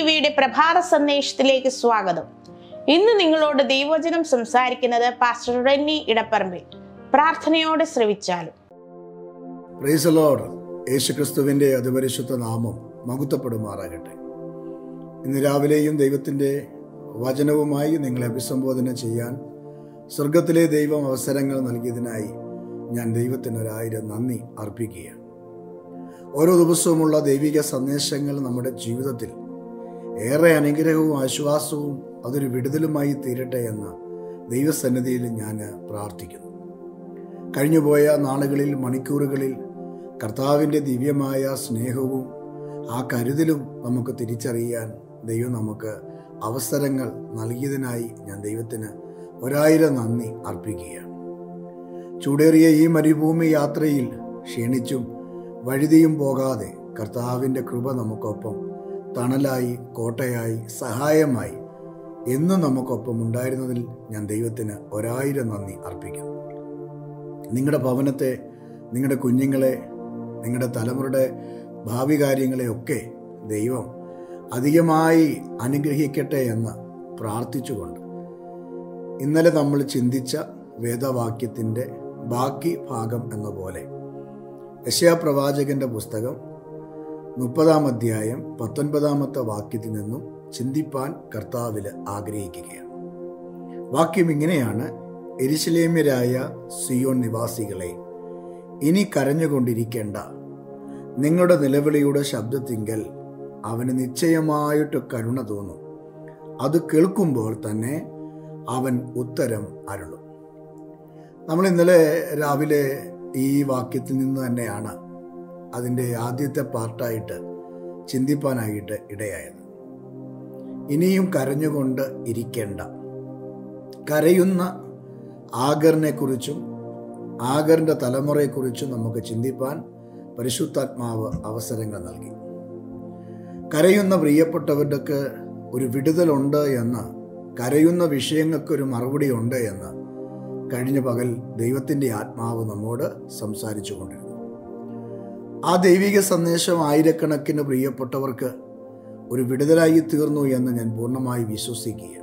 വിയുടെ പ്രഭാത സന്ദേശത്തിലേക്ക് സ്വാഗതം ഇന്ന് നിങ്ങളോട് ദൈവവചനം സംസാരിക്കുന്നത് പാസ്റ്റർ റെന്നി ഇടപ്പറമ്പിൽ പ്രാർത്ഥനയോടെ ശ്രവിച്ചാലും പ്രൈസ് ലോഡ് യേശുക്രിസ്തുവിൻ്റെ അതിപരിശുദ്ധ നാമം മകുത്തപ്പെടുമാറാകട്ടെ ഇന്ന് രാവിലെയും ദൈവത്തിൻ്റെ വചനവുമായി നിങ്ങളെ അഭിസംബോധന ചെയ്യാൻ സ്വർഗത്തിലെ ദൈവം അവസരങ്ങൾ നൽകിയതിനായി ഞാൻ ദൈവത്തിന് ഒരായിരം നന്ദി അർപ്പിക്കുകയാണ് ഓരോ ദിവസവുമുള്ള ദൈവിക സന്ദേശങ്ങൾ നമ്മുടെ ജീവിതത്തിൽ ഏറെ അനുഗ്രഹവും ആശ്വാസവും അതൊരു വിടുതലുമായി തീരട്ടെ എന്ന് ദൈവസന്നിധിയിൽ ഞാൻ പ്രാർത്ഥിക്കുന്നു കഴിഞ്ഞുപോയ നാളുകളിൽ മണിക്കൂറുകളിൽ കർത്താവിൻ്റെ ദിവ്യമായ സ്നേഹവും ആ കരുതലും നമുക്ക് തിരിച്ചറിയാൻ ദൈവം നമുക്ക് അവസരങ്ങൾ നൽകിയതിനായി ഞാൻ ദൈവത്തിന് ഒരായിരം നന്ദി അർപ്പിക്കുകയാണ് ചൂടേറിയ ഈ മരുഭൂമി യാത്രയിൽ ക്ഷീണിച്ചും വഴുതിയും പോകാതെ കർത്താവിൻ്റെ കൃപ നമുക്കൊപ്പം തണലായി കോട്ടയായി സഹായമായി എന്നും നമുക്കൊപ്പം ഉണ്ടായിരുന്നതിൽ ഞാൻ ദൈവത്തിന് ഒരായിരം നന്ദി അർപ്പിക്കുന്നു നിങ്ങളുടെ ഭവനത്തെ നിങ്ങളുടെ കുഞ്ഞുങ്ങളെ നിങ്ങളുടെ തലമുറയുടെ ഭാവി കാര്യങ്ങളെയൊക്കെ ദൈവം അധികമായി അനുഗ്രഹിക്കട്ടെ എന്ന് പ്രാർത്ഥിച്ചുകൊണ്ട് ഇന്നലെ നമ്മൾ ചിന്തിച്ച വേദവാക്യത്തിൻ്റെ ബാക്കി ഭാഗം എന്ന പോലെ യശയാപ്രവാചകന്റെ പുസ്തകം മുപ്പതാം അധ്യായം പത്തൊൻപതാമത്തെ വാക്യത്തിൽ നിന്നും ചിന്തിപ്പാൻ കർത്താവിൽ ആഗ്രഹിക്കുകയാണ് വാക്യം ഇങ്ങനെയാണ് എരിശിലേമ്യരായ സിയോൺ നിവാസികളെ ഇനി കരഞ്ഞുകൊണ്ടിരിക്കേണ്ട നിങ്ങളുടെ നിലവിളിയുടെ ശബ്ദത്തിങ്കൽ അവന് നിശ്ചയമായിട്ട് കരുണ തോന്നും അത് കേൾക്കുമ്പോൾ തന്നെ അവൻ ഉത്തരം അരുളും നമ്മൾ ഇന്നലെ രാവിലെ ഈ വാക്യത്തിൽ നിന്ന് തന്നെയാണ് അതിൻ്റെ ആദ്യത്തെ പാർട്ടായിട്ട് ചിന്തിപ്പാനായിട്ട് ഇടയായത് ഇനിയും കരഞ്ഞുകൊണ്ട് ഇരിക്കേണ്ട കരയുന്ന ആഗറിനെ കുറിച്ചും ആഗറിൻ്റെ തലമുറയെക്കുറിച്ചും നമുക്ക് ചിന്തിപ്പാൻ പരിശുദ്ധാത്മാവ് അവസരങ്ങൾ നൽകി കരയുന്ന പ്രിയപ്പെട്ടവർക്ക് ഒരു വിടുതലുണ്ട് എന്ന് കരയുന്ന വിഷയങ്ങൾക്കൊരു മറുപടി ഉണ്ട് എന്ന് കഴിഞ്ഞ പകൽ ദൈവത്തിൻ്റെ ആത്മാവ് നമ്മോട് സംസാരിച്ചു കൊണ്ടിരുന്നു ആ ദൈവിക സന്ദേശം ആയിരക്കണക്കിന് പ്രിയപ്പെട്ടവർക്ക് ഒരു വിടുതലായി തീർന്നു എന്ന് ഞാൻ പൂർണ്ണമായി വിശ്വസിക്കുകയാണ്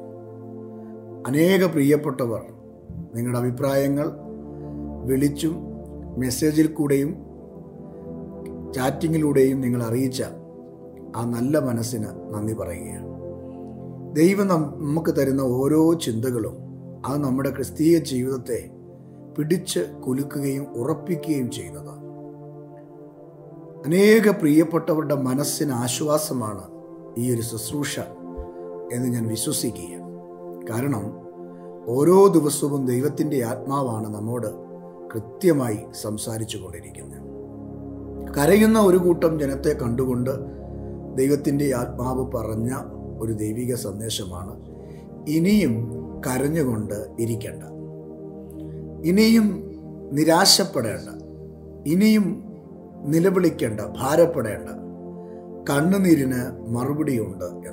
അനേക പ്രിയപ്പെട്ടവർ നിങ്ങളുടെ അഭിപ്രായങ്ങൾ വിളിച്ചും മെസ്സേജിൽ കൂടെയും ചാറ്റിങ്ങിലൂടെയും നിങ്ങൾ അറിയിച്ച ആ നല്ല മനസ്സിന് നന്ദി പറയുകയാണ് ദൈവം നമുക്ക് തരുന്ന ഓരോ ചിന്തകളും അത് നമ്മുടെ ക്രിസ്തീയ ജീവിതത്തെ പിടിച്ച് കുലുക്കുകയും ഉറപ്പിക്കുകയും ചെയ്യുന്നതാണ് അനേക പ്രിയപ്പെട്ടവരുടെ മനസ്സിന് ആശ്വാസമാണ് ഈ ഒരു ശുശ്രൂഷ എന്ന് ഞാൻ വിശ്വസിക്കുകയാണ് കാരണം ഓരോ ദിവസവും ദൈവത്തിൻ്റെ ആത്മാവാണ് നമ്മോട് കൃത്യമായി സംസാരിച്ചു കൊണ്ടിരിക്കുന്നത് കരയുന്ന ഒരു കൂട്ടം ജനത്തെ കണ്ടുകൊണ്ട് ദൈവത്തിൻ്റെ ആത്മാവ് പറഞ്ഞ ഒരു ദൈവിക സന്ദേശമാണ് ഇനിയും കരഞ്ഞുകൊണ്ട് ഇരിക്കേണ്ട ഇനിയും നിരാശപ്പെടേണ്ട ഇനിയും നിലവിളിക്കേണ്ട ഭാരപ്പെടേണ്ട കണ്ണുനീരിന് മറുപടിയുണ്ട് എന്ന്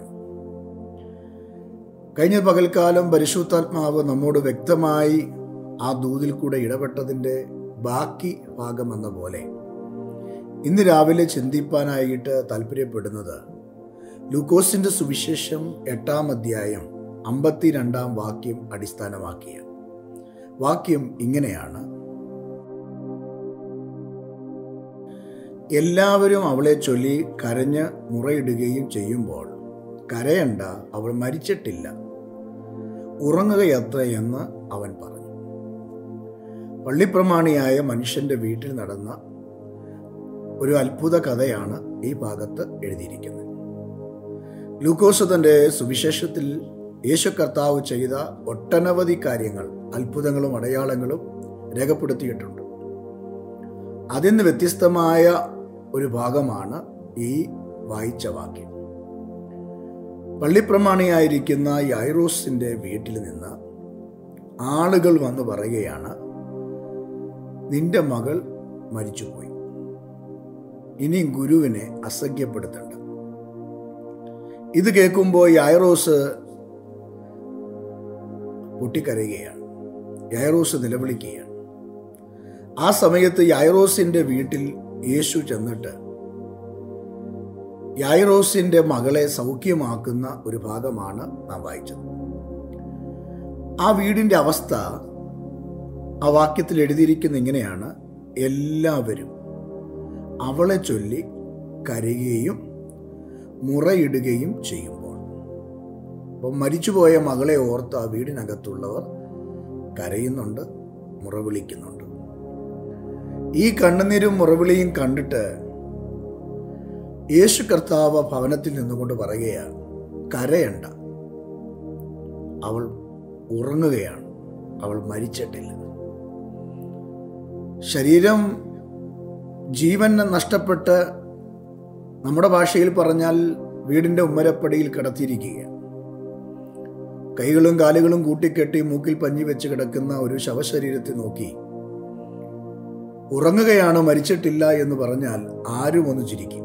കഴിഞ്ഞ പകൽക്കാലം പരിശുദ്ധാത്മാവ് നമ്മോട് വ്യക്തമായി ആ ദൂതിൽ കൂടെ ഇടപെട്ടതിൻ്റെ ബാക്കി ഭാഗം എന്ന പോലെ ഇന്ന് രാവിലെ ചിന്തിപ്പാനായിട്ട് താല്പര്യപ്പെടുന്നത് ലൂക്കോസിന്റെ സുവിശേഷം എട്ടാം അധ്യായം അമ്പത്തിരണ്ടാം വാക്യം അടിസ്ഥാനമാക്കിയ വാക്യം ഇങ്ങനെയാണ് എല്ലാവരും അവളെ ചൊല്ലി കരഞ്ഞ് മുറയിടുകയും ചെയ്യുമ്പോൾ കരയണ്ട അവൾ മരിച്ചിട്ടില്ല ഉറങ്ങുകയത്ര എന്ന് അവൻ പറഞ്ഞു പള്ളിപ്രമാണിയായ മനുഷ്യന്റെ വീട്ടിൽ നടന്ന ഒരു അത്ഭുത കഥയാണ് ഈ ഭാഗത്ത് എഴുതിയിരിക്കുന്നത് ലൂക്കോസ് തന്റെ സുവിശേഷത്തിൽ യേശു കർത്താവ് ചെയ്ത ഒട്ടനവധി കാര്യങ്ങൾ അത്ഭുതങ്ങളും അടയാളങ്ങളും രേഖപ്പെടുത്തിയിട്ടുണ്ട് അതിന് വ്യത്യസ്തമായ ഒരു ഭാഗമാണ് ഈ വായിച്ച വാക്യം പള്ളിപ്രമാണിയായിരിക്കുന്ന യൈറോസിന്റെ വീട്ടിൽ നിന്ന് ആളുകൾ വന്ന് പറയുകയാണ് നിന്റെ മകൾ മരിച്ചുപോയി ഇനി ഗുരുവിനെ അസഖ്യപ്പെടുത്തണ്ട ഇത് കേൾക്കുമ്പോൾ യൈറോസ് പൊട്ടിക്കരയുകയാണ് യൈറോസ് നിലവിളിക്കുകയാണ് ആ സമയത്ത് യൈറോസിന്റെ വീട്ടിൽ യേശു ചെന്നിട്ട് യായിറോസിന്റെ മകളെ സൗഖ്യമാക്കുന്ന ഒരു ഭാഗമാണ് നാം വായിച്ചത് ആ വീടിന്റെ അവസ്ഥ ആ വാക്യത്തിൽ എഴുതിയിരിക്കുന്ന ഇങ്ങനെയാണ് എല്ലാവരും അവളെ ചൊല്ലി കരയുകയും മുറയിടുകയും ചെയ്യുമ്പോൾ അപ്പം മരിച്ചുപോയ മകളെ ഓർത്ത് ആ വീടിനകത്തുള്ളവർ കരയുന്നുണ്ട് മുറവിളിക്കുന്നുണ്ട് ഈ കണ്ണുനീരും മുറവിളിയും കണ്ടിട്ട് യേശു കർത്താവ് ഭവനത്തിൽ നിന്നുകൊണ്ട് പറയുകയാണ് കരയണ്ട അവൾ ഉറങ്ങുകയാണ് അവൾ മരിച്ചിട്ടില്ല ശരീരം ജീവൻ നഷ്ടപ്പെട്ട് നമ്മുടെ ഭാഷയിൽ പറഞ്ഞാൽ വീടിന്റെ ഉമ്മരപ്പടിയിൽ കിടത്തിയിരിക്കുകയാണ് കൈകളും കാലുകളും കൂട്ടിക്കെട്ടി മൂക്കിൽ പഞ്ഞി വെച്ച് കിടക്കുന്ന ഒരു ശവശരീരത്തെ നോക്കി ഉറങ്ങുകയാണ് മരിച്ചിട്ടില്ല എന്ന് പറഞ്ഞാൽ ആരും ഒന്ന് ചിരിക്കും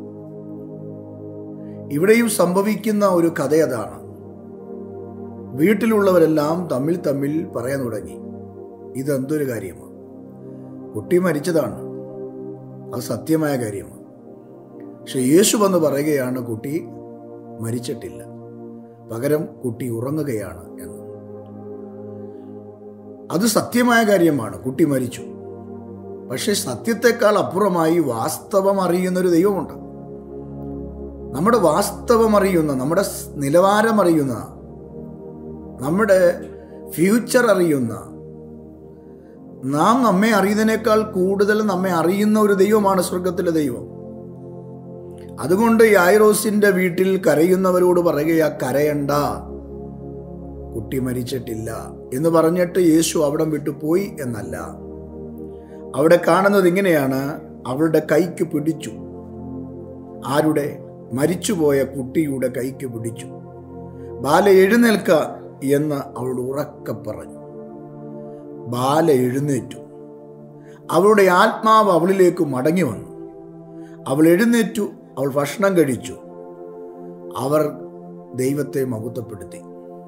ഇവിടെയും സംഭവിക്കുന്ന ഒരു കഥ അതാണ് വീട്ടിലുള്ളവരെല്ലാം തമ്മിൽ തമ്മിൽ പറയാൻ തുടങ്ങി ഇതെന്തൊരു കാര്യമാണ് കുട്ടി മരിച്ചതാണ് അത് സത്യമായ കാര്യമാണ് പക്ഷെ യേശു വന്ന് പറയുകയാണ് കുട്ടി മരിച്ചിട്ടില്ല പകരം കുട്ടി ഉറങ്ങുകയാണ് എന്ന് അത് സത്യമായ കാര്യമാണ് കുട്ടി മരിച്ചു പക്ഷെ സത്യത്തെക്കാൾ അപ്പുറമായി വാസ്തവം അറിയുന്ന ഒരു ദൈവമുണ്ട് നമ്മുടെ വാസ്തവം അറിയുന്ന നമ്മുടെ നിലവാരം അറിയുന്ന നമ്മുടെ ഫ്യൂച്ചർ അറിയുന്ന നാം നമ്മെ അറിയുന്നതിനേക്കാൾ കൂടുതൽ നമ്മെ അറിയുന്ന ഒരു ദൈവമാണ് സ്വർഗത്തിലെ ദൈവം അതുകൊണ്ട് യായിറോസിന്റെ വീട്ടിൽ കരയുന്നവരോട് പറയുകയാ കരയണ്ട കുട്ടി മരിച്ചിട്ടില്ല എന്ന് പറഞ്ഞിട്ട് യേശു അവിടം വിട്ടു പോയി എന്നല്ല അവിടെ കാണുന്നത് ഇങ്ങനെയാണ് അവളുടെ കൈക്ക് പിടിച്ചു ആരുടെ മരിച്ചുപോയ കുട്ടിയുടെ കൈക്ക് പിടിച്ചു ബാല എഴുന്നേൽക്ക എന്ന് അവളോട് ഉറക്കെ പറഞ്ഞു ബാല എഴുന്നേറ്റു അവളുടെ ആത്മാവ് അവളിലേക്ക് മടങ്ങി വന്നു അവൾ എഴുന്നേറ്റു അവൾ ഭക്ഷണം കഴിച്ചു അവർ ദൈവത്തെ മഹത്വപ്പെടുത്തി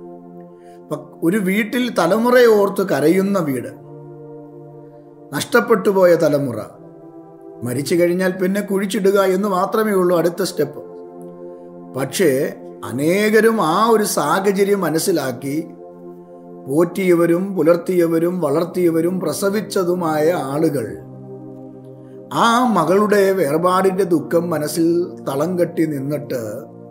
ഒരു വീട്ടിൽ തലമുറയെ ഓർത്ത് കരയുന്ന വീട് നഷ്ടപ്പെട്ടു പോയ തലമുറ മരിച്ചു കഴിഞ്ഞാൽ പിന്നെ കുഴിച്ചിടുക എന്ന് മാത്രമേ ഉള്ളൂ അടുത്ത സ്റ്റെപ്പ് പക്ഷേ അനേകരും ആ ഒരു സാഹചര്യം മനസ്സിലാക്കി പോറ്റിയവരും പുലർത്തിയവരും വളർത്തിയവരും പ്രസവിച്ചതുമായ ആളുകൾ ആ മകളുടെ വേർപാടിന്റെ ദുഃഖം മനസ്സിൽ തളം കെട്ടി നിന്നിട്ട്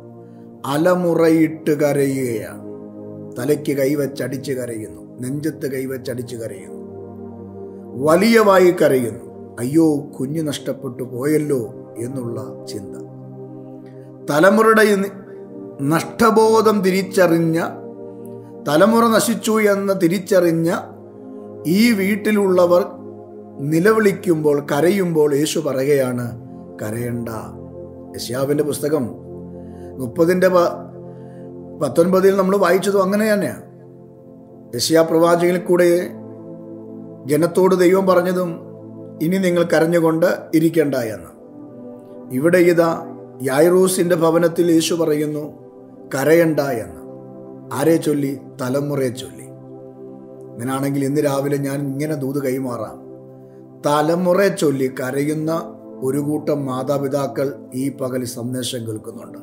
അലമുറയിട്ട് കരയുകയാണ് തലയ്ക്ക് കൈവച്ചടിച്ച് കരയുന്നു നെഞ്ചത്ത് കൈവച്ചടിച്ച് കരയുന്നു വലിയവായി കരയുന്നു അയ്യോ കുഞ്ഞു നഷ്ടപ്പെട്ടു പോയല്ലോ എന്നുള്ള ചിന്ത തലമുറയുടെ നഷ്ടബോധം തിരിച്ചറിഞ്ഞ തലമുറ നശിച്ചു എന്ന് തിരിച്ചറിഞ്ഞ ഈ വീട്ടിലുള്ളവർ നിലവിളിക്കുമ്പോൾ കരയുമ്പോൾ യേശു പറയുകയാണ് കരയണ്ട യശ്യാവിൻ്റെ പുസ്തകം മുപ്പതിൻ്റെ പത്തൊൻപതിൽ നമ്മൾ വായിച്ചതും അങ്ങനെ തന്നെയാണ് യശ്യാ പ്രവാചകനിൽ കൂടെ ജനത്തോട് ദൈവം പറഞ്ഞതും ഇനി നിങ്ങൾ കരഞ്ഞുകൊണ്ട് ഇരിക്കണ്ട എന്ന് ഇവിടെ ഇതാ യായ്റൂസിന്റെ ഭവനത്തിൽ യേശു പറയുന്നു കരയണ്ട എന്ന് ആരെ ചൊല്ലി തലമുറയെ ചൊല്ലി അങ്ങനാണെങ്കിൽ ഇന്ന് രാവിലെ ഞാൻ ഇങ്ങനെ ദൂത് കൈമാറാം തലമുറയെ ചൊല്ലി കരയുന്ന ഒരു കൂട്ടം മാതാപിതാക്കൾ ഈ പകൽ സന്ദേശം കേൾക്കുന്നുണ്ട്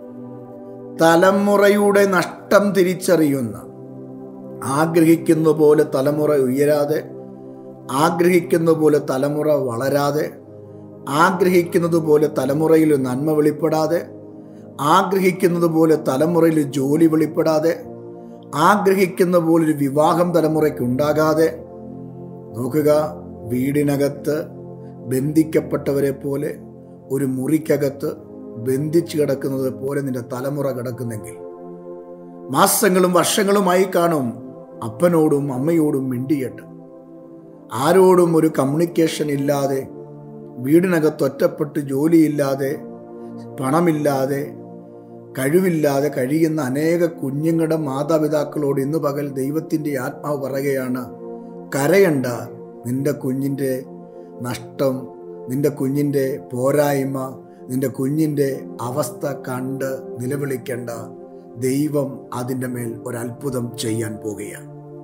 തലമുറയുടെ നഷ്ടം തിരിച്ചറിയുന്ന ആഗ്രഹിക്കുന്ന പോലെ തലമുറ ഉയരാതെ ആഗ്രഹിക്കുന്ന പോലെ തലമുറ വളരാതെ ആഗ്രഹിക്കുന്നത് പോലെ തലമുറയിൽ നന്മ വെളിപ്പെടാതെ ആഗ്രഹിക്കുന്നത് പോലെ തലമുറയിൽ ജോലി വെളിപ്പെടാതെ ആഗ്രഹിക്കുന്ന പോലൊരു വിവാഹം തലമുറയ്ക്ക് ഉണ്ടാകാതെ നോക്കുക വീടിനകത്ത് ബന്ധിക്കപ്പെട്ടവരെ പോലെ ഒരു മുറിക്കകത്ത് ബന്ധിച്ചു കിടക്കുന്നത് പോലെ നിന്റെ തലമുറ കിടക്കുന്നെങ്കിൽ മാസങ്ങളും വർഷങ്ങളുമായി കാണും അപ്പനോടും അമ്മയോടും മിണ്ടിയിട്ട് ആരോടും ഒരു കമ്മ്യൂണിക്കേഷൻ ഇല്ലാതെ വീടിനകത്ത് ഒറ്റപ്പെട്ട് ജോലിയില്ലാതെ പണമില്ലാതെ കഴിവില്ലാതെ കഴിയുന്ന അനേക കുഞ്ഞുങ്ങളുടെ മാതാപിതാക്കളോട് ഇന്ന് പകൽ ദൈവത്തിൻ്റെ ആത്മാവ് പറയുകയാണ് കരയണ്ട നിന്റെ കുഞ്ഞിൻ്റെ നഷ്ടം നിന്റെ കുഞ്ഞിൻ്റെ പോരായ്മ നിന്റെ കുഞ്ഞിൻ്റെ അവസ്ഥ കണ്ട് നിലവിളിക്കേണ്ട ദൈവം അതിൻ്റെ മേൽ ഒരത്ഭുതം ചെയ്യാൻ പോകുകയാണ്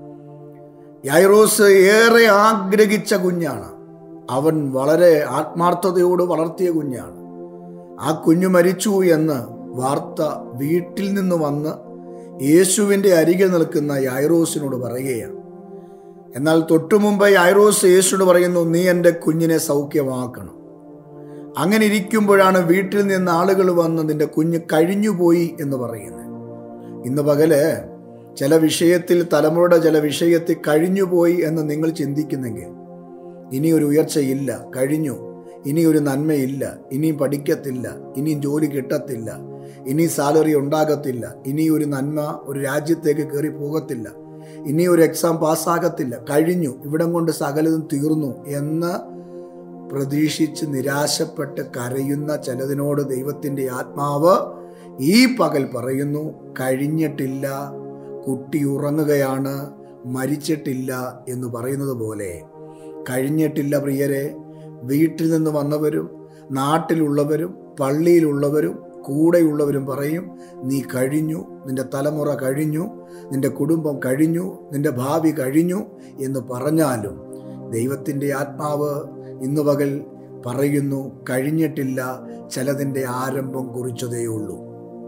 യൈറോസ് ഏറെ ആഗ്രഹിച്ച കുഞ്ഞാണ് അവൻ വളരെ ആത്മാർത്ഥതയോട് വളർത്തിയ കുഞ്ഞാണ് ആ കുഞ്ഞു മരിച്ചു എന്ന് വാർത്ത വീട്ടിൽ നിന്ന് വന്ന് യേശുവിൻ്റെ അരികിൽ നിൽക്കുന്ന യായ്റോസിനോട് പറയുകയാണ് എന്നാൽ തൊട്ടു മുമ്പ് യായ്റോസ് യേശുവിനോട് പറയുന്നു നീ എൻ്റെ കുഞ്ഞിനെ സൗഖ്യമാക്കണം അങ്ങനെ ഇരിക്കുമ്പോഴാണ് വീട്ടിൽ നിന്ന് ആളുകൾ വന്ന് നിന്റെ കുഞ്ഞ് കഴിഞ്ഞുപോയി എന്ന് പറയുന്നത് ഇന്ന് പകല് ചില വിഷയത്തിൽ തലമുറയുടെ ചില വിഷയത്തിൽ കഴിഞ്ഞുപോയി എന്ന് നിങ്ങൾ ചിന്തിക്കുന്നെങ്കിൽ ഇനി ഒരു ഉയർച്ചയില്ല കഴിഞ്ഞു ഇനി ഒരു നന്മയില്ല ഇനിയും പഠിക്കത്തില്ല ഇനിയും ജോലി കിട്ടത്തില്ല ഇനി സാലറി ഉണ്ടാകത്തില്ല ഇനി ഒരു നന്മ ഒരു രാജ്യത്തേക്ക് കയറി പോകത്തില്ല ഇനി ഒരു എക്സാം പാസ്സാകത്തില്ല കഴിഞ്ഞു ഇവിടം കൊണ്ട് സകലതും തീർന്നു എന്ന് പ്രതീക്ഷിച്ച് നിരാശപ്പെട്ട് കരയുന്ന ചിലതിനോട് ദൈവത്തിൻ്റെ ആത്മാവ് ഈ പകൽ പറയുന്നു കഴിഞ്ഞിട്ടില്ല കുട്ടി ഉറങ്ങുകയാണ് മരിച്ചിട്ടില്ല എന്ന് പറയുന്നത് പോലെ കഴിഞ്ഞിട്ടില്ല പ്രിയരെ വീട്ടിൽ നിന്ന് വന്നവരും നാട്ടിലുള്ളവരും പള്ളിയിലുള്ളവരും കൂടെയുള്ളവരും പറയും നീ കഴിഞ്ഞു നിന്റെ തലമുറ കഴിഞ്ഞു നിന്റെ കുടുംബം കഴിഞ്ഞു നിന്റെ ഭാവി കഴിഞ്ഞു എന്ന് പറഞ്ഞാലും ദൈവത്തിൻ്റെ ആത്മാവ് ഇന്ന് പകൽ പറയുന്നു കഴിഞ്ഞിട്ടില്ല ചിലതിൻ്റെ ആരംഭം കുറിച്ചതേയുള്ളൂ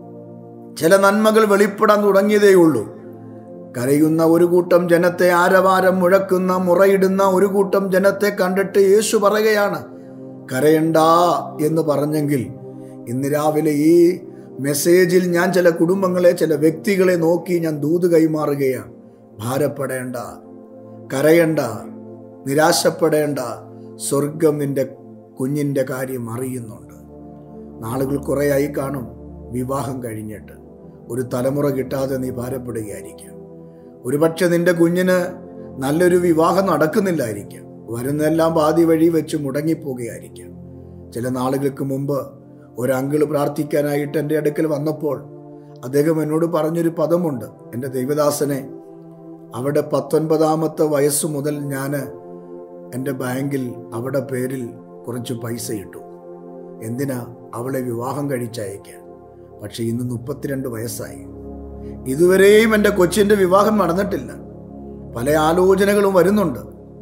ചില നന്മകൾ വെളിപ്പെടാൻ തുടങ്ങിയതേയുള്ളൂ കരയുന്ന ഒരു കൂട്ടം ജനത്തെ ആരവാരം മുഴക്കുന്ന മുറയിടുന്ന ഒരു കൂട്ടം ജനത്തെ കണ്ടിട്ട് യേശു പറയുകയാണ് കരയണ്ട എന്ന് പറഞ്ഞെങ്കിൽ ഇന്ന് രാവിലെ ഈ മെസ്സേജിൽ ഞാൻ ചില കുടുംബങ്ങളെ ചില വ്യക്തികളെ നോക്കി ഞാൻ ദൂത് കൈമാറുകയാണ് ഭാരപ്പെടേണ്ട കരയണ്ട നിരാശപ്പെടേണ്ട സ്വർഗം നിന്റെ കുഞ്ഞിൻ്റെ കാര്യം അറിയുന്നുണ്ട് നാളുകൾ കുറേയായി കാണും വിവാഹം കഴിഞ്ഞിട്ട് ഒരു തലമുറ കിട്ടാതെ നീ ഭാരപ്പെടുകയായിരിക്കാം ഒരുപക്ഷെ നിന്റെ കുഞ്ഞിന് നല്ലൊരു വിവാഹം നടക്കുന്നില്ലായിരിക്കാം വരുന്നെല്ലാം പാതി വഴി വെച്ച് മുടങ്ങിപ്പോകുകയായിരിക്കാം ചില നാളുകൾക്ക് മുമ്പ് ഒരു അങ്കിള് പ്രാർത്ഥിക്കാനായിട്ട് എൻ്റെ അടുക്കൽ വന്നപ്പോൾ അദ്ദേഹം എന്നോട് പറഞ്ഞൊരു പദമുണ്ട് എൻ്റെ ദൈവദാസനെ അവിടെ പത്തൊൻപതാമത്തെ വയസ്സ് മുതൽ ഞാൻ എൻ്റെ ബാങ്കിൽ അവിടെ പേരിൽ കുറച്ച് പൈസ ഇട്ടു എന്തിനാ അവളെ വിവാഹം കഴിച്ചയക്കാൻ പക്ഷെ ഇന്ന് മുപ്പത്തിരണ്ട് വയസ്സായി ഇതുവരെയും എൻ്റെ കൊച്ചിൻ്റെ വിവാഹം നടന്നിട്ടില്ല പല ആലോചനകളും വരുന്നുണ്ട്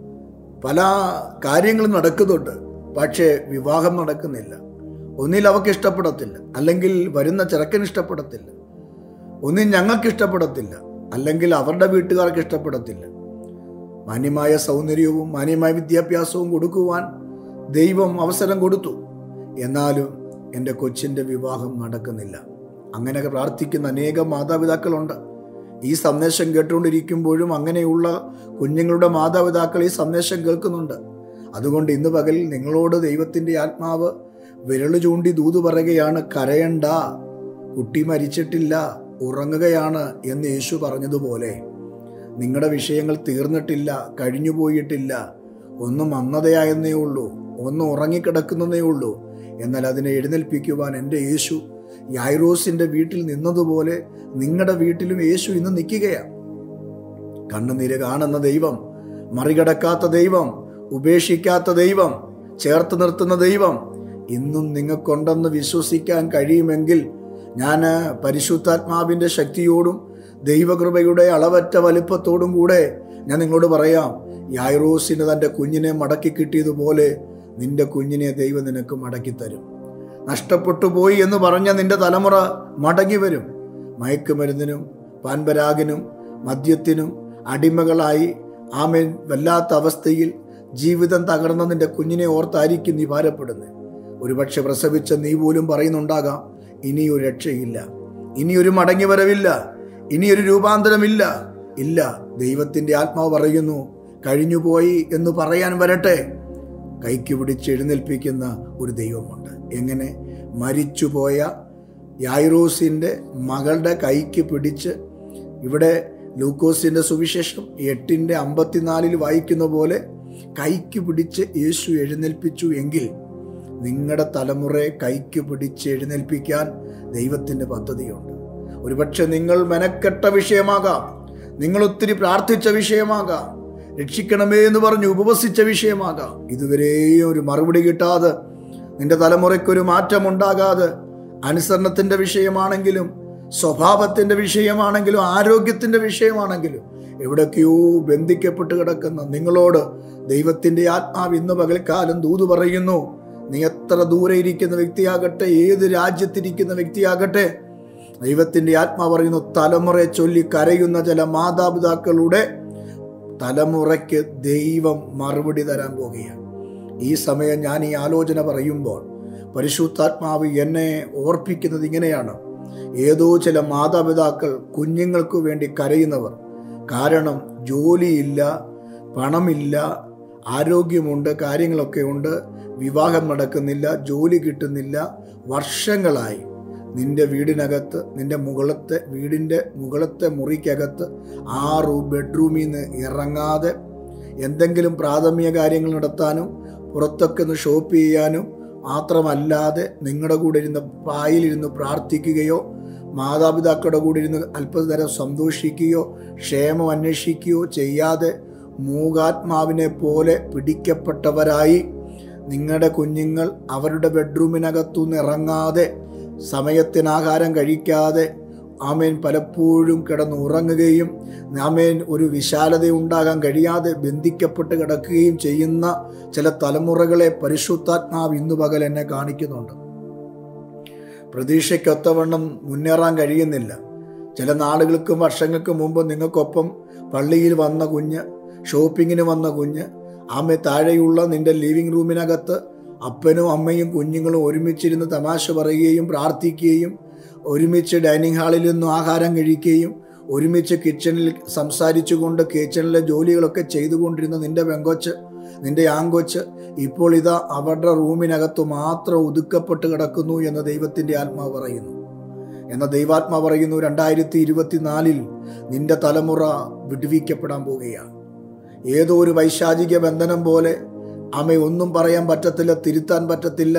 പല കാര്യങ്ങളും നടക്കുന്നുണ്ട് പക്ഷേ വിവാഹം നടക്കുന്നില്ല ഒന്നിൽ അവർക്ക് ഇഷ്ടപ്പെടത്തില്ല അല്ലെങ്കിൽ വരുന്ന ചെറുക്കന് ഇഷ്ടപ്പെടത്തില്ല ഒന്നിൽ ഞങ്ങൾക്ക് ഇഷ്ടപ്പെടത്തില്ല അല്ലെങ്കിൽ അവരുടെ വീട്ടുകാർക്ക് ഇഷ്ടപ്പെടത്തില്ല മാന്യമായ സൗന്ദര്യവും മാന്യമായ വിദ്യാഭ്യാസവും കൊടുക്കുവാൻ ദൈവം അവസരം കൊടുത്തു എന്നാലും എൻ്റെ കൊച്ചിൻ്റെ വിവാഹം നടക്കുന്നില്ല അങ്ങനെ പ്രാർത്ഥിക്കുന്ന അനേകം മാതാപിതാക്കളുണ്ട് ഈ സന്ദേശം കേട്ടുകൊണ്ടിരിക്കുമ്പോഴും അങ്ങനെയുള്ള കുഞ്ഞുങ്ങളുടെ മാതാപിതാക്കൾ ഈ സന്ദേശം കേൾക്കുന്നുണ്ട് അതുകൊണ്ട് ഇന്ന് പകൽ നിങ്ങളോട് ദൈവത്തിൻ്റെ ആത്മാവ് വിരല് ചൂണ്ടി ദൂത് പറയുകയാണ് കരയണ്ട കുട്ടി മരിച്ചിട്ടില്ല ഉറങ്ങുകയാണ് എന്ന് യേശു പറഞ്ഞതുപോലെ നിങ്ങളുടെ വിഷയങ്ങൾ തീർന്നിട്ടില്ല കഴിഞ്ഞു പോയിട്ടില്ല ഒന്ന് മന്ദതയായെന്നേ ഉള്ളൂ ഒന്ന് ഉറങ്ങിക്കിടക്കുന്നതേ ഉള്ളൂ എന്നാൽ അതിനെ എഴുന്നേൽപ്പിക്കുവാൻ എൻ്റെ യേശു യായ്റോസിന്റെ വീട്ടിൽ നിന്നതുപോലെ നിങ്ങളുടെ വീട്ടിലും യേശു ഇന്ന് നിൽക്കുകയാണ് കണ്ണുനീര് കാണുന്ന ദൈവം മറികടക്കാത്ത ദൈവം ഉപേക്ഷിക്കാത്ത ദൈവം ചേർത്ത് നിർത്തുന്ന ദൈവം ഇന്നും നിങ്ങൾക്കുണ്ടെന്ന് വിശ്വസിക്കാൻ കഴിയുമെങ്കിൽ ഞാൻ പരിശുദ്ധാത്മാവിൻ്റെ ശക്തിയോടും ദൈവകൃപയുടെ അളവറ്റ വലിപ്പത്തോടും കൂടെ ഞാൻ നിങ്ങളോട് പറയാം യായ്റോസിന് തൻ്റെ കുഞ്ഞിനെ മടക്കി കിട്ടിയതുപോലെ നിന്റെ കുഞ്ഞിനെ ദൈവം നിനക്ക് മടക്കി തരും നഷ്ടപ്പെട്ടു പോയി എന്ന് പറഞ്ഞ നിന്റെ തലമുറ മടങ്ങി വരും മയക്കുമരുന്നിനും പാൻപരാഗിനും മദ്യത്തിനും അടിമകളായി ആമേൻ വല്ലാത്ത അവസ്ഥയിൽ ജീവിതം തകർന്ന നിന്റെ കുഞ്ഞിനെ ഓർത്തായിരിക്കും നീ ഭാരപ്പെടുന്നത് ഒരുപക്ഷെ പ്രസവിച്ച നീ പോലും പറയുന്നുണ്ടാകാം ഇനിയൊരു രക്ഷയില്ല ഇനിയൊരു മടങ്ങി വരവില്ല ഇനിയൊരു രൂപാന്തരമില്ല ഇല്ല ദൈവത്തിന്റെ ആത്മാവ് പറയുന്നു കഴിഞ്ഞുപോയി എന്ന് പറയാൻ വരട്ടെ കൈക്ക് പിടിച്ച് എഴുന്നേൽപ്പിക്കുന്ന ഒരു ദൈവമുണ്ട് എങ്ങനെ മരിച്ചുപോയ യായ്റോസിന്റെ മകളുടെ കൈക്ക് പിടിച്ച് ഇവിടെ ലൂക്കോസിന്റെ സുവിശേഷം എട്ടിന്റെ അമ്പത്തിനാലിൽ വായിക്കുന്ന പോലെ കൈക്ക് പിടിച്ച് യേശു എഴുന്നേൽപ്പിച്ചു എങ്കിൽ നിങ്ങളുടെ തലമുറയെ കൈക്ക് പിടിച്ച് എഴുന്നേൽപ്പിക്കാൻ ദൈവത്തിന്റെ പദ്ധതിയുണ്ട് ഒരുപക്ഷെ നിങ്ങൾ മെനക്കെട്ട വിഷയമാകാം നിങ്ങൾ ഒത്തിരി പ്രാർത്ഥിച്ച വിഷയമാകാം രക്ഷിക്കണമേ എന്ന് പറഞ്ഞ് ഉപവസിച്ച വിഷയമാകാം ഇതുവരെയും ഒരു മറുപടി കിട്ടാതെ നിന്റെ തലമുറയ്ക്കൊരു മാറ്റമുണ്ടാകാതെ അനുസരണത്തിന്റെ വിഷയമാണെങ്കിലും സ്വഭാവത്തിന്റെ വിഷയമാണെങ്കിലും ആരോഗ്യത്തിന്റെ വിഷയമാണെങ്കിലും എവിടൊക്കെയോ ബന്ധിക്കപ്പെട്ട് കിടക്കുന്ന നിങ്ങളോട് ദൈവത്തിന്റെ ആത്മാവ് ഇന്ന് പകൽക്കാലം ദൂത് പറയുന്നു നീ എത്ര ദൂരെ ഇരിക്കുന്ന വ്യക്തിയാകട്ടെ ഏത് രാജ്യത്തിരിക്കുന്ന വ്യക്തിയാകട്ടെ ദൈവത്തിൻ്റെ ആത്മാ പറയുന്നു തലമുറയെ ചൊല്ലി കരയുന്ന ചില മാതാപിതാക്കളുടെ തലമുറയ്ക്ക് ദൈവം മറുപടി തരാൻ പോകുകയാണ് ഈ സമയം ഞാൻ ഈ ആലോചന പറയുമ്പോൾ പരിശുദ്ധാത്മാവ് എന്നെ ഓർപ്പിക്കുന്നത് ഇങ്ങനെയാണ് ഏതോ ചില മാതാപിതാക്കൾ കുഞ്ഞുങ്ങൾക്ക് വേണ്ടി കരയുന്നവർ കാരണം ജോലിയില്ല പണമില്ല ആരോഗ്യമുണ്ട് കാര്യങ്ങളൊക്കെ ഉണ്ട് വിവാഹം നടക്കുന്നില്ല ജോലി കിട്ടുന്നില്ല വർഷങ്ങളായി നിന്റെ വീടിനകത്ത് നിന്റെ മുകളത്തെ വീടിൻ്റെ മുകളത്തെ മുറിക്കകത്ത് ആ റൂ ബെഡ്റൂമിൽ നിന്ന് ഇറങ്ങാതെ എന്തെങ്കിലും പ്രാഥമിക കാര്യങ്ങൾ നടത്താനും പുറത്തൊക്കെ ഒന്ന് ഷോപ്പ് ചെയ്യാനും മാത്രമല്ലാതെ നിങ്ങളുടെ കൂടെ ഇരുന്ന് പായിലിരുന്ന് പ്രാർത്ഥിക്കുകയോ മാതാപിതാക്കളുടെ കൂടെ ഇരുന്ന് അല്പനേരം സന്തോഷിക്കുകയോ ക്ഷേമം അന്വേഷിക്കുകയോ ചെയ്യാതെ മൂകാത്മാവിനെ പോലെ പിടിക്കപ്പെട്ടവരായി നിങ്ങളുടെ കുഞ്ഞുങ്ങൾ അവരുടെ ബെഡ്റൂമിനകത്തുനിന്ന് ഇറങ്ങാതെ സമയത്തിന് ആഹാരം കഴിക്കാതെ ആമേൻ പലപ്പോഴും കിടന്ന് ഉറങ്ങുകയും ആമേൻ ഒരു വിശാലത ഉണ്ടാകാൻ കഴിയാതെ ബന്ധിക്കപ്പെട്ട് കിടക്കുകയും ചെയ്യുന്ന ചില തലമുറകളെ പരിശുദ്ധാത്മാവ് ഇന്നു പകൽ എന്നെ കാണിക്കുന്നുണ്ട് പ്രതീക്ഷയ്ക്കൊത്തവണ്ണം മുന്നേറാൻ കഴിയുന്നില്ല ചില നാളുകൾക്കും വർഷങ്ങൾക്കും മുമ്പ് നിങ്ങൾക്കൊപ്പം പള്ളിയിൽ വന്ന കുഞ്ഞ് ഷോപ്പിങ്ങിന് വന്ന കുഞ്ഞ് ആമെ താഴെയുള്ള നിന്റെ ലിവിംഗ് റൂമിനകത്ത് അപ്പനും അമ്മയും കുഞ്ഞുങ്ങളും ഒരുമിച്ചിരുന്ന് തമാശ പറയുകയും പ്രാർത്ഥിക്കുകയും ഒരുമിച്ച് ഡൈനിങ് ഹാളിൽ നിന്നും ആഹാരം കഴിക്കുകയും ഒരുമിച്ച് കിച്ചണിൽ സംസാരിച്ചുകൊണ്ട് കിച്ചണിലെ ജോലികളൊക്കെ ചെയ്തുകൊണ്ടിരുന്ന നിന്റെ പെങ്കൊച്ച് നിന്റെ ആങ്കൊച്ച് ഇപ്പോൾ ഇതാ അവരുടെ റൂമിനകത്ത് മാത്രം ഒതുക്കപ്പെട്ട് കിടക്കുന്നു എന്ന് ദൈവത്തിൻ്റെ ആത്മാവ് പറയുന്നു എന്ന ദൈവാത്മാ പറയുന്നു രണ്ടായിരത്തി ഇരുപത്തിനാലിൽ നിന്റെ തലമുറ വിടുവിക്കപ്പെടാൻ പോവുകയാണ് ഏതോ ഒരു വൈശാചിക ബന്ധനം പോലെ ആമെ ഒന്നും പറയാൻ പറ്റത്തില്ല തിരുത്താൻ പറ്റത്തില്ല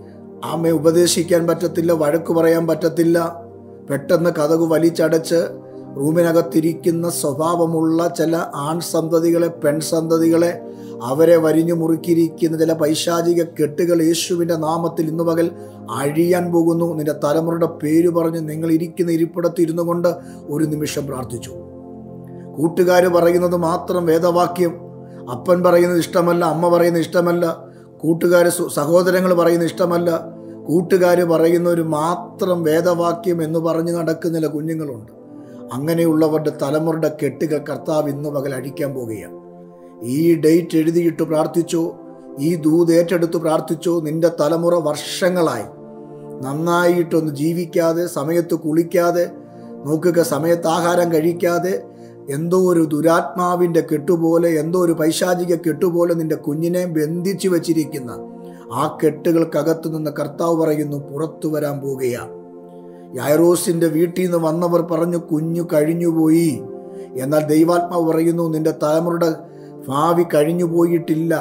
ആമെ ഉപദേശിക്കാൻ പറ്റത്തില്ല വഴക്ക് പറയാൻ പറ്റത്തില്ല പെട്ടെന്ന് കഥകു വലിച്ചടച്ച് റൂമിനകത്തിരിക്കുന്ന സ്വഭാവമുള്ള ചില ആൺ സന്തതികളെ പെൺ സന്തതികളെ അവരെ വരിഞ്ഞു മുറുക്കിയിരിക്കുന്ന ചില പൈശാചിക കെട്ടുകൾ യേശുവിൻ്റെ നാമത്തിൽ ഇന്നു പകൽ അഴിയാൻ പോകുന്നു നിന്റെ തലമുറയുടെ പേര് പറഞ്ഞ് നിങ്ങൾ ഇരിക്കുന്ന ഇരിപ്പിടത്ത് ഇരുന്നു കൊണ്ട് ഒരു നിമിഷം പ്രാർത്ഥിച്ചു കൂട്ടുകാർ പറയുന്നത് മാത്രം വേദവാക്യം അപ്പൻ പറയുന്നത് ഇഷ്ടമല്ല അമ്മ പറയുന്നത് ഇഷ്ടമല്ല കൂട്ടുകാർ സഹോദരങ്ങൾ പറയുന്നത് ഇഷ്ടമല്ല കൂട്ടുകാർ പറയുന്നവർ മാത്രം വേദവാക്യം എന്ന് പറഞ്ഞ് നടക്കുന്ന ചില കുഞ്ഞുങ്ങളുണ്ട് അങ്ങനെയുള്ളവരുടെ തലമുറയുടെ കെട്ടുകൾ കർത്താവ് ഇന്ന് പകൽ അടിക്കാൻ പോകുകയാണ് ഈ ഡേറ്റ് എഴുതിയിട്ട് പ്രാർത്ഥിച്ചോ ഈ ദൂത് ഏറ്റെടുത്ത് പ്രാർത്ഥിച്ചോ നിന്റെ തലമുറ വർഷങ്ങളായി നന്നായിട്ടൊന്ന് ജീവിക്കാതെ സമയത്ത് കുളിക്കാതെ നോക്കുക സമയത്ത് ആഹാരം കഴിക്കാതെ എന്തോ ഒരു ദുരാത്മാവിൻ്റെ കെട്ടുപോലെ എന്തോ ഒരു പൈശാചിക കെട്ടുപോലെ നിന്റെ കുഞ്ഞിനെ ബന്ധിച്ചു വച്ചിരിക്കുന്ന ആ കെട്ടുകൾക്കകത്തു നിന്ന് കർത്താവ് പറയുന്നു പുറത്തു വരാൻ പോകുകയാണ് യായറോസിന്റെ വീട്ടിൽ നിന്ന് വന്നവർ പറഞ്ഞു കുഞ്ഞു കഴിഞ്ഞുപോയി എന്നാൽ ദൈവാത്മാവ് പറയുന്നു നിന്റെ തലമുറയുടെ ഭാവി കഴിഞ്ഞു പോയിട്ടില്ല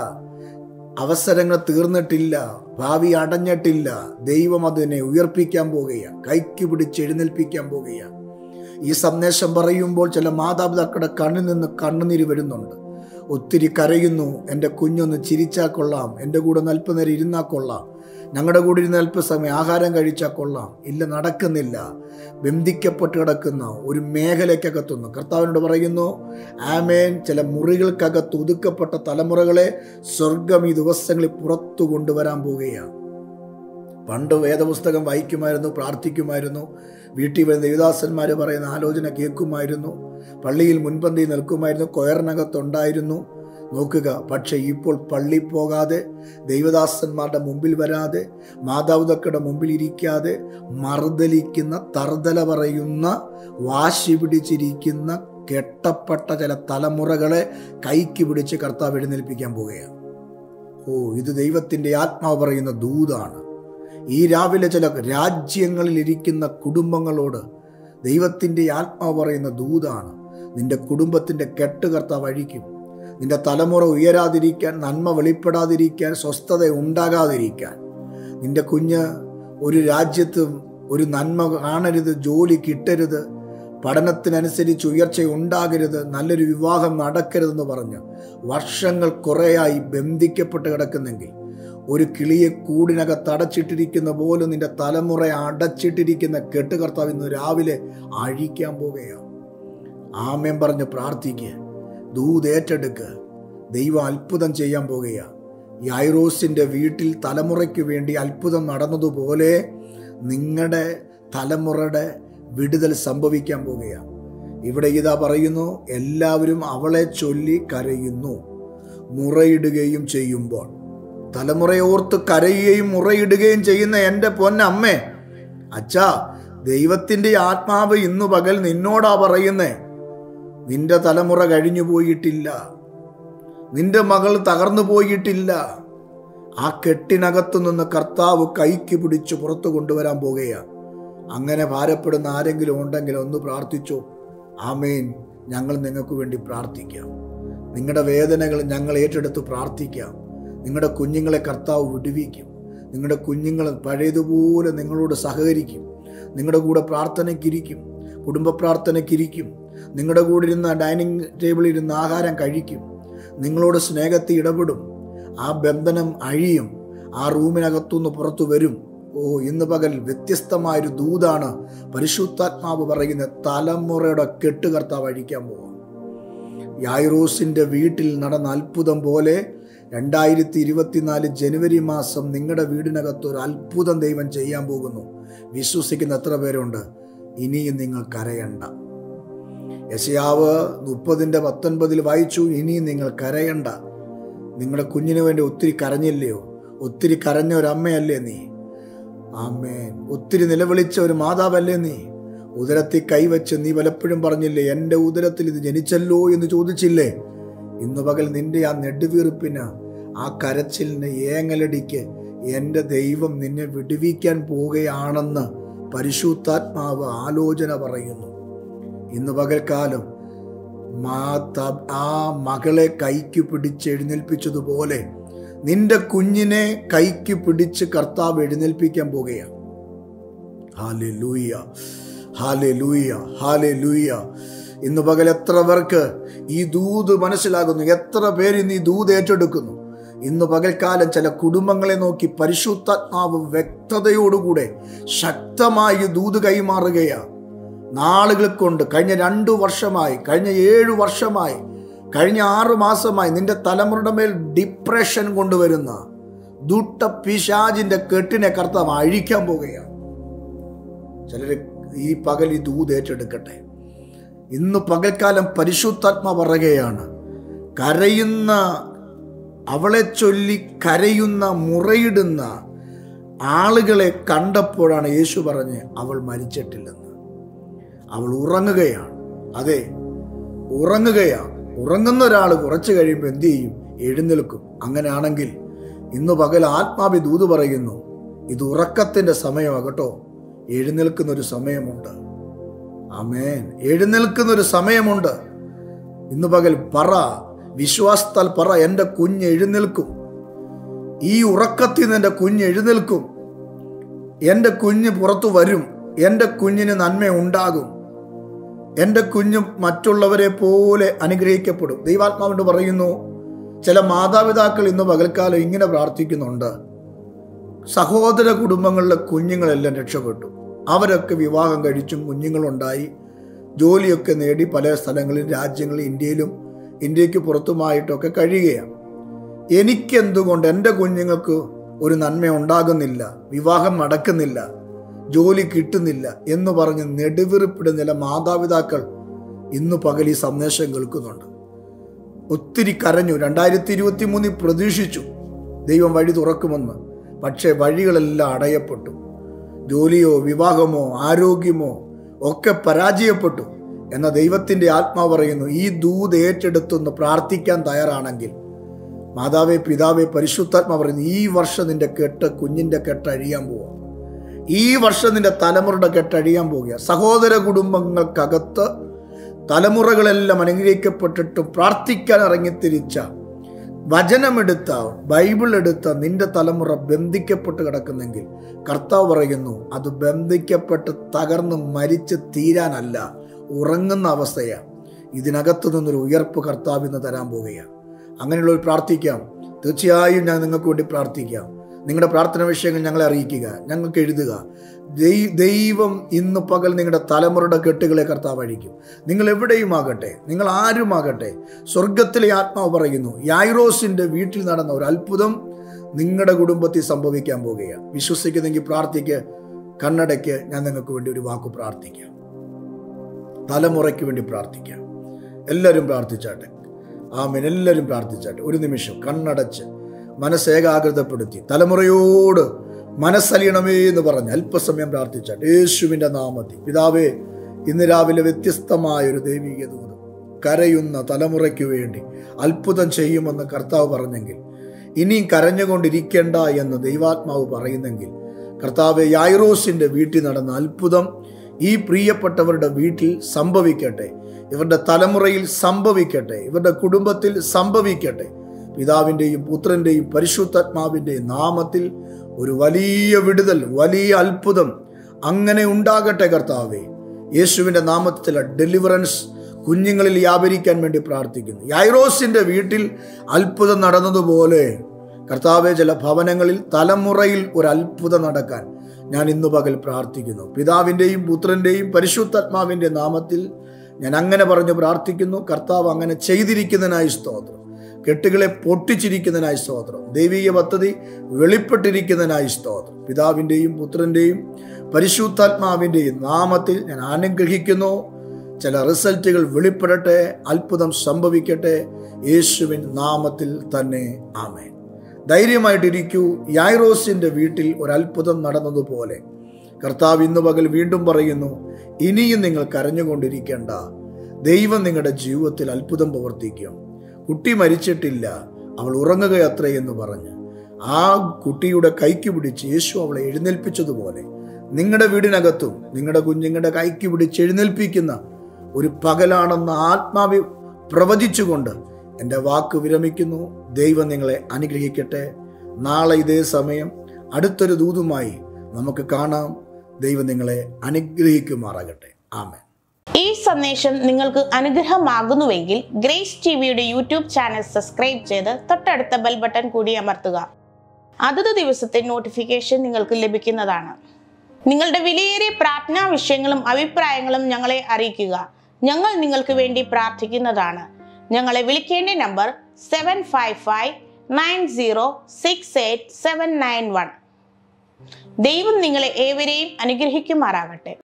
അവസരങ്ങൾ തീർന്നിട്ടില്ല ഭാവി അടഞ്ഞിട്ടില്ല ദൈവം അതിനെ ഉയർപ്പിക്കാൻ പോകുകയാണ് കൈക്ക് പിടിച്ച് എഴുന്നേൽപ്പിക്കാൻ പോകുകയാണ് ഈ സന്ദേശം പറയുമ്പോൾ ചില മാതാപിതാക്കളുടെ കണ്ണിൽ നിന്ന് കണ്ണുനീര് വരുന്നുണ്ട് ഒത്തിരി കരയുന്നു എൻ്റെ കുഞ്ഞൊന്ന് ചിരിച്ചാൽ കൊള്ളാം എൻ്റെ കൂടെ അല്പനേരം ഇരുന്നാൽ കൊള്ളാം ഞങ്ങളുടെ കൂടെ ഇരുന്ന് അല്പസമയം ആഹാരം കഴിച്ചാൽ കൊള്ളാം ഇല്ല നടക്കുന്നില്ല ബന്ധിക്കപ്പെട്ട് കിടക്കുന്ന ഒരു മേഖലയ്ക്കകത്തുനിന്ന് കർത്താവിനോട് പറയുന്നു ആമേൻ ചില മുറികൾക്കകത്ത് ഒതുക്കപ്പെട്ട തലമുറകളെ സ്വർഗം ഈ ദിവസങ്ങളിൽ പുറത്തു കൊണ്ടുവരാൻ പോവുകയാണ് പണ്ട് വേദപുസ്തകം വായിക്കുമായിരുന്നു പ്രാർത്ഥിക്കുമായിരുന്നു വീട്ടിൽ വരുന്ന ദേവദാസന്മാർ പറയുന്ന ആലോചന കേൾക്കുമായിരുന്നു പള്ളിയിൽ മുൻപന്തി നിൽക്കുമായിരുന്നു കൊയറിനകത്തുണ്ടായിരുന്നു നോക്കുക പക്ഷെ ഇപ്പോൾ പള്ളി പോകാതെ ദൈവദാസന്മാരുടെ മുമ്പിൽ വരാതെ മാതാപിതാക്കളുടെ മുമ്പിൽ ഇരിക്കാതെ മറുതലിക്കുന്ന തറുതല പറയുന്ന വാശി പിടിച്ചിരിക്കുന്ന കെട്ടപ്പെട്ട ചില തലമുറകളെ കൈക്ക് പിടിച്ച് കർത്താവ് എഴുന്നേൽപ്പിക്കാൻ പോവുകയാണ് ഓ ഇത് ദൈവത്തിൻ്റെ ആത്മാവ് പറയുന്ന ദൂതാണ് ഈ രാവിലെ ചില രാജ്യങ്ങളിൽ ഇരിക്കുന്ന കുടുംബങ്ങളോട് ദൈവത്തിൻ്റെ ആത്മാവ് പറയുന്ന ദൂതാണ് നിന്റെ കുടുംബത്തിൻ്റെ കെട്ട് കർത്താവ് അഴിക്കും നിന്റെ തലമുറ ഉയരാതിരിക്കാൻ നന്മ വെളിപ്പെടാതിരിക്കാൻ സ്വസ്ഥത ഉണ്ടാകാതിരിക്കാൻ നിന്റെ കുഞ്ഞ് ഒരു രാജ്യത്തും ഒരു നന്മ കാണരുത് ജോലി കിട്ടരുത് പഠനത്തിനനുസരിച്ച് ഉയർച്ച ഉണ്ടാകരുത് നല്ലൊരു വിവാഹം നടക്കരുതെന്ന് പറഞ്ഞ് വർഷങ്ങൾ കുറേയായി ബന്ധിക്കപ്പെട്ട് കിടക്കുന്നെങ്കിൽ ഒരു കിളിയെ കൂടിനകത്ത് അടച്ചിട്ടിരിക്കുന്ന പോലെ നിന്റെ തലമുറ അടച്ചിട്ടിരിക്കുന്ന കെട്ടുകർത്താവ് ഇന്ന് രാവിലെ അഴിക്കാൻ പോകുകയാണ് ആമയം പറഞ്ഞ് പ്രാർത്ഥിക്കുക ദൂത് ഏറ്റെടുക്കുക ദൈവം അത്ഭുതം ചെയ്യാൻ പോകുകയാണ് യായിറോസിൻ്റെ വീട്ടിൽ തലമുറയ്ക്ക് വേണ്ടി അത്ഭുതം നടന്നതുപോലെ നിങ്ങളുടെ തലമുറയുടെ വിടുതൽ സംഭവിക്കാൻ പോകുകയാണ് ഇവിടെ ഇതാ പറയുന്നു എല്ലാവരും അവളെ ചൊല്ലി കരയുന്നു മുറയിടുകയും ചെയ്യുമ്പോൾ തലമുറയോർത്ത് കരയുകയും മുറയിടുകയും ചെയ്യുന്ന എൻ്റെ പൊന്നമ്മേ അച്ഛാ ദൈവത്തിൻ്റെ ആത്മാവ് ഇന്നു പകൽ നിന്നോടാ പറയുന്നേ നിന്റെ തലമുറ കഴിഞ്ഞു പോയിട്ടില്ല നിന്റെ മകൾ തകർന്നു പോയിട്ടില്ല ആ കെട്ടിനകത്തു നിന്ന് കർത്താവ് കൈക്ക് പിടിച്ച് പുറത്തു കൊണ്ടുവരാൻ പോകുകയാണ് അങ്ങനെ ഭാരപ്പെടുന്ന ആരെങ്കിലും ഉണ്ടെങ്കിൽ ഒന്ന് പ്രാർത്ഥിച്ചോ ആമേൻ ഞങ്ങൾ നിങ്ങൾക്ക് വേണ്ടി പ്രാർത്ഥിക്കാം നിങ്ങളുടെ വേദനകൾ ഞങ്ങൾ ഏറ്റെടുത്ത് പ്രാർത്ഥിക്കാം നിങ്ങളുടെ കുഞ്ഞുങ്ങളെ കർത്താവ് വിടുവിക്കും നിങ്ങളുടെ കുഞ്ഞുങ്ങൾ പഴയതുപോലെ നിങ്ങളോട് സഹകരിക്കും നിങ്ങളുടെ കൂടെ പ്രാർത്ഥനയ്ക്കിരിക്കും കുടുംബ പ്രാർത്ഥനയ്ക്കിരിക്കും നിങ്ങളുടെ കൂടെ ഇരുന്ന് ഡൈനിങ് ടേബിളിൽ ഇരുന്ന് ആഹാരം കഴിക്കും നിങ്ങളോട് സ്നേഹത്തിൽ ഇടപെടും ആ ബന്ധനം അഴിയും ആ റൂമിനകത്തുനിന്ന് പുറത്തു വരും ഓ ഇന്ന് പകൽ വ്യത്യസ്തമായൊരു ദൂതാണ് പരിശുദ്ധാത്മാവ് പറയുന്ന തലമുറയുടെ കെട്ടുകർത്താവ് അഴിക്കാൻ പോവാം യായിറോസിന്റെ വീട്ടിൽ നടന്ന അത്ഭുതം പോലെ രണ്ടായിരത്തി ഇരുപത്തിനാല് ജനുവരി മാസം നിങ്ങളുടെ വീടിനകത്ത് ഒരു അത്ഭുതം ദൈവം ചെയ്യാൻ പോകുന്നു വിശ്വസിക്കുന്ന എത്ര പേരുണ്ട് ഇനിയും നിങ്ങൾ കരയണ്ട യശയാവ് മുപ്പതിൻ്റെ പത്തൊൻപതിൽ വായിച്ചു ഇനിയും നിങ്ങൾ കരയണ്ട നിങ്ങളുടെ കുഞ്ഞിന് വേണ്ടി ഒത്തിരി കരഞ്ഞില്ലയോ ഒത്തിരി കരഞ്ഞ ഒരു അമ്മയല്ലേ നീ ആമേൻ ഒത്തിരി നിലവിളിച്ച ഒരു മാതാവല്ലേ നീ ഉദരത്തിൽ കൈവച്ച് നീ പലപ്പോഴും പറഞ്ഞില്ലേ എൻ്റെ ഉദരത്തിൽ ഇത് ജനിച്ചല്ലോ എന്ന് ചോദിച്ചില്ലേ ഇന്ന് പകൽ നിന്റെ ആ നെടുവീർപ്പിന് ആ കരച്ചിലിന് ഏങ്ങലടിക്ക് എൻ്റെ ദൈവം നിന്നെ വിടുവിക്കാൻ പോവുകയാണെന്ന് പരിശുദ്ധാത്മാവ് ആലോചന പറയുന്നു ഇന്ന് പകൽക്കാലം ആ മകളെ കൈക്ക് പിടിച്ച് എഴുന്നേൽപ്പിച്ചതുപോലെ നിന്റെ കുഞ്ഞിനെ കൈക്ക് പിടിച്ച് കർത്താവ് എഴുന്നേൽപ്പിക്കാൻ പോകുകയാണ് ഹാലെ ലൂയ ഹാലെ ലൂയ ഹാലെ ലൂയ ഇന്ന് പകൽ എത്ര പേർക്ക് ഈ ദൂത് മനസ്സിലാകുന്നു എത്ര പേര് ഇന്ന് ഈ ദൂത് ഏറ്റെടുക്കുന്നു ഇന്ന് പകൽക്കാലം ചില കുടുംബങ്ങളെ നോക്കി പരിശുദ്ധാത്മാവ് വ്യക്തതയോടുകൂടെ ശക്തമായി ദൂത് കൈമാറുകയാണ് നാളുകൾ കൊണ്ട് കഴിഞ്ഞ രണ്ടു വർഷമായി കഴിഞ്ഞ ഏഴു വർഷമായി കഴിഞ്ഞ ആറു മാസമായി നിന്റെ തലമുറയുടെ മേൽ ഡിപ്രഷൻ കൊണ്ടുവരുന്ന ദുട്ട പിശാജിന്റെ കെട്ടിനെ കർത്താവ് അഴിക്കാൻ പോകുകയാണ് ചിലർ ഈ പകൽ ഈ ദൂത് ഏറ്റെടുക്കട്ടെ ഇന്ന് പകൽക്കാലം പരിശുദ്ധാത്മ പറയുകയാണ് കരയുന്ന അവളെ ചൊല്ലി കരയുന്ന മുറയിടുന്ന ആളുകളെ കണ്ടപ്പോഴാണ് യേശു പറഞ്ഞ് അവൾ മരിച്ചിട്ടില്ലെന്ന് അവൾ ഉറങ്ങുകയാണ് അതെ ഉറങ്ങുകയാണ് ഉറങ്ങുന്ന ഒരാൾ കുറച്ച് കഴിയുമ്പോൾ എന്തു ചെയ്യും എഴുന്നേൽക്കും അങ്ങനെയാണെങ്കിൽ ഇന്ന് പകൽ ആത്മാവി ദൂത് പറയുന്നു ഇത് ഉറക്കത്തിന്റെ സമയമാണ് കേട്ടോ എഴുന്നേൽക്കുന്ന ഒരു സമയമുണ്ട് അമേൻ എഴുന്നേൽക്കുന്ന ഒരു സമയമുണ്ട് ഇന്ന് പകൽ പറ വിശ്വാസത്താൽ പറ എൻ്റെ കുഞ്ഞ് എഴുന്നേൽക്കും ഈ ഉറക്കത്തിൽ നിന്ന് എൻ്റെ കുഞ്ഞ് എഴുന്നേൽക്കും എൻ്റെ കുഞ്ഞ് പുറത്തു വരും എൻ്റെ കുഞ്ഞിന് നന്മ ഉണ്ടാകും എൻ്റെ കുഞ്ഞ് മറ്റുള്ളവരെ പോലെ അനുഗ്രഹിക്കപ്പെടും ദൈവാത്മാവിൻ്റെ പറയുന്നു ചില മാതാപിതാക്കൾ ഇന്ന് പകൽക്കാലം ഇങ്ങനെ പ്രാർത്ഥിക്കുന്നുണ്ട് സഹോദര കുടുംബങ്ങളിലെ കുഞ്ഞുങ്ങളെല്ലാം രക്ഷപ്പെട്ടു അവരൊക്കെ വിവാഹം കഴിച്ചും കുഞ്ഞുങ്ങളുണ്ടായി ജോലിയൊക്കെ നേടി പല സ്ഥലങ്ങളിൽ രാജ്യങ്ങളിൽ ഇന്ത്യയിലും ഇന്ത്യക്ക് പുറത്തുമായിട്ടൊക്കെ കഴിയുകയാണ് എനിക്കെന്തുകൊണ്ട് എൻ്റെ കുഞ്ഞുങ്ങൾക്ക് ഒരു നന്മ ഉണ്ടാകുന്നില്ല വിവാഹം നടക്കുന്നില്ല ജോലി കിട്ടുന്നില്ല എന്ന് പറഞ്ഞ് നെടുവിറിപ്പിടുന്ന ചില മാതാപിതാക്കൾ ഇന്ന് പകൽ ഈ സന്ദേശം കേൾക്കുന്നുണ്ട് ഒത്തിരി കരഞ്ഞു രണ്ടായിരത്തി ഇരുപത്തി മൂന്നിൽ പ്രതീക്ഷിച്ചു ദൈവം വഴി തുറക്കുമെന്ന് പക്ഷേ വഴികളെല്ലാം അടയപ്പെട്ടു ജോലിയോ വിവാഹമോ ആരോഗ്യമോ ഒക്കെ പരാജയപ്പെട്ടു എന്ന ദൈവത്തിൻ്റെ ആത്മാവ് പറയുന്നു ഈ ദൂത് ഏറ്റെടുത്തൊന്ന് പ്രാർത്ഥിക്കാൻ തയ്യാറാണെങ്കിൽ മാതാവേ പിതാവേ പരിശുദ്ധാത്മ പറയുന്നു ഈ വർഷം നിന്റെ കെട്ട് കുഞ്ഞിൻ്റെ കെട്ട് അഴിയാൻ പോവാ ഈ വർഷം നിന്റെ തലമുറയുടെ കെട്ട് അഴിയാൻ പോവുക സഹോദര കുടുംബങ്ങൾക്കകത്ത് തലമുറകളെല്ലാം അനുഗ്രഹിക്കപ്പെട്ടിട്ടും പ്രാർത്ഥിക്കാൻ ഇറങ്ങിത്തിരിച്ച വചനമെടുത്ത ബൈബിൾ എടുത്ത നിന്റെ തലമുറ ബന്ധിക്കപ്പെട്ട് കിടക്കുന്നെങ്കിൽ കർത്താവ് പറയുന്നു അത് ബന്ധിക്കപ്പെട്ട് തകർന്ന് മരിച്ച് തീരാനല്ല ഉറങ്ങുന്ന അവസ്ഥയാണ് ഇതിനകത്തു നിന്നൊരു ഉയർപ്പ് കർത്താവ് ഇന്ന് തരാൻ പോവുകയാണ് അങ്ങനെയുള്ളവർ പ്രാർത്ഥിക്കാം തീർച്ചയായും ഞാൻ നിങ്ങൾക്ക് വേണ്ടി പ്രാർത്ഥിക്കാം നിങ്ങളുടെ പ്രാർത്ഥന വിഷയങ്ങൾ ഞങ്ങളെ അറിയിക്കുക ഞങ്ങൾക്ക് എഴുതുക ദൈവം ഇന്ന് പകൽ നിങ്ങളുടെ തലമുറയുടെ കെട്ടുകളെ കർത്താവ് അഴിക്കും നിങ്ങൾ എവിടെയുമാകട്ടെ നിങ്ങൾ ആരുമാകട്ടെ സ്വർഗത്തിലെ ആത്മാവ് പറയുന്നു യായിറോസിന്റെ വീട്ടിൽ നടന്ന ഒരു അത്ഭുതം നിങ്ങളുടെ കുടുംബത്തിൽ സംഭവിക്കാൻ പോകുകയാണ് വിശ്വസിക്കുന്നെങ്കിൽ പ്രാർത്ഥിക്ക് കണ്ണടയ്ക്ക് ഞാൻ നിങ്ങൾക്ക് വേണ്ടി ഒരു വാക്ക് പ്രാർത്ഥിക്കാം തലമുറയ്ക്ക് വേണ്ടി പ്രാർത്ഥിക്കാം എല്ലാവരും പ്രാർത്ഥിച്ചാട്ടെ ആമേൻ എല്ലാവരും പ്രാർത്ഥിച്ചാട്ടെ ഒരു നിമിഷം കണ്ണടച്ച് മനസ്സേകാഗ്രതപ്പെടുത്തി തലമുറയോട് മനസ്സലിയണമേ എന്ന് പറഞ്ഞ് അല്പസമയം പ്രാർത്ഥിച്ചാട്ടെ യേശുവിൻ്റെ നാമത്തിൽ പിതാവേ ഇന്ന് രാവിലെ വ്യത്യസ്തമായ ഒരു ദൈവിക ദൂതം കരയുന്ന തലമുറയ്ക്ക് വേണ്ടി അത്ഭുതം ചെയ്യുമെന്ന് കർത്താവ് പറഞ്ഞെങ്കിൽ ഇനിയും കരഞ്ഞുകൊണ്ടിരിക്കേണ്ട എന്ന് ദൈവാത്മാവ് പറയുന്നെങ്കിൽ കർത്താവ് യായിറോസിന്റെ വീട്ടിൽ നടന്ന അത്ഭുതം ഈ പ്രിയപ്പെട്ടവരുടെ വീട്ടിൽ സംഭവിക്കട്ടെ ഇവരുടെ തലമുറയിൽ സംഭവിക്കട്ടെ ഇവരുടെ കുടുംബത്തിൽ സംഭവിക്കട്ടെ പിതാവിൻ്റെയും പുത്രൻ്റെയും പരിശുദ്ധാത്മാവിൻ്റെയും നാമത്തിൽ ഒരു വലിയ വിടുതൽ വലിയ അത്ഭുതം അങ്ങനെ ഉണ്ടാകട്ടെ കർത്താവേ യേശുവിൻ്റെ നാമത്തിലുള്ള ഡെലിവറൻസ് കുഞ്ഞുങ്ങളിൽ വ്യാപരിക്കാൻ വേണ്ടി പ്രാർത്ഥിക്കുന്നു യൈറോസിന്റെ വീട്ടിൽ അത്ഭുതം നടന്നതുപോലെ കർത്താവെ ചില ഭവനങ്ങളിൽ തലമുറയിൽ ഒരു അത്ഭുതം നടക്കാൻ ഞാൻ ഇന്നു പകൽ പ്രാർത്ഥിക്കുന്നു പിതാവിൻ്റെയും പുത്രൻ്റെയും പരിശുദ്ധാത്മാവിൻ്റെ നാമത്തിൽ ഞാൻ അങ്ങനെ പറഞ്ഞ് പ്രാർത്ഥിക്കുന്നു കർത്താവ് അങ്ങനെ ചെയ്തിരിക്കുന്നതിനായി സ്തോത്രം കെട്ടുകളെ പൊട്ടിച്ചിരിക്കുന്നതിനായി സ്തോത്രം ദൈവീയ പദ്ധതി വെളിപ്പെട്ടിരിക്കുന്നതിനായി സ്തോത്രം പിതാവിൻ്റെയും പുത്രൻ്റെയും പരിശുദ്ധാത്മാവിൻ്റെയും നാമത്തിൽ ഞാൻ അനുഗ്രഹിക്കുന്നു ചില റിസൾട്ടുകൾ വെളിപ്പെടട്ടെ അത്ഭുതം സംഭവിക്കട്ടെ യേശുവിൻ നാമത്തിൽ തന്നെ ആമേൻ ധൈര്യമായിട്ടിരിക്കൂ യായ്റോസിന്റെ വീട്ടിൽ ഒരു അത്ഭുതം നടന്നതുപോലെ കർത്താവ് ഇന്ന് പകൽ വീണ്ടും പറയുന്നു ഇനിയും നിങ്ങൾ കരഞ്ഞുകൊണ്ടിരിക്കേണ്ട ദൈവം നിങ്ങളുടെ ജീവിതത്തിൽ അത്ഭുതം പ്രവർത്തിക്കും കുട്ടി മരിച്ചിട്ടില്ല അവൾ ഉറങ്ങുകയത്രേ എന്ന് പറഞ്ഞ് ആ കുട്ടിയുടെ കൈക്ക് പിടിച്ച് യേശു അവളെ എഴുന്നേൽപ്പിച്ചതുപോലെ നിങ്ങളുടെ വീടിനകത്തും നിങ്ങളുടെ കുഞ്ഞുങ്ങളുടെ കൈക്ക് പിടിച്ച് എഴുന്നേൽപ്പിക്കുന്ന ഒരു പകലാണെന്ന് ആത്മാവി പ്രവചിച്ചുകൊണ്ട് എൻ്റെ വാക്ക് വിരമിക്കുന്നു ദൈവം നിങ്ങളെ അനുഗ്രഹിക്കട്ടെ നാളെ ഇതേ സമയം അടുത്തൊരു ദൂതുമായി നമുക്ക് കാണാം ദൈവം നിങ്ങളെ അനുഗ്രഹിക്കുമാറാകട്ടെ ആമേൻ ഈ സന്ദേശം നിങ്ങൾക്ക് അനുഗ്രഹമാകുന്നുവെങ്കിൽ ഗ്രേസ് ടി വിയുടെ യൂട്യൂബ് ചാനൽ സബ്സ്ക്രൈബ് ചെയ്ത് തൊട്ടടുത്ത ബെൽ ബട്ടൺ കൂടി അമർത്തുക അതത് ദിവസത്തെ നോട്ടിഫിക്കേഷൻ നിങ്ങൾക്ക് ലഭിക്കുന്നതാണ് നിങ്ങളുടെ വിലയേറിയ പ്രാർത്ഥനാ വിഷയങ്ങളും അഭിപ്രായങ്ങളും ഞങ്ങളെ അറിയിക്കുക ഞങ്ങൾ നിങ്ങൾക്ക് വേണ്ടി പ്രാർത്ഥിക്കുന്നതാണ് ഞങ്ങളെ വിളിക്കേണ്ട number seven five five nine zero six eight seven nine one ദൈവം നിങ്ങളെ ഏവരെയും അനുഗ്രഹിക്കുമാറാകട്ടെ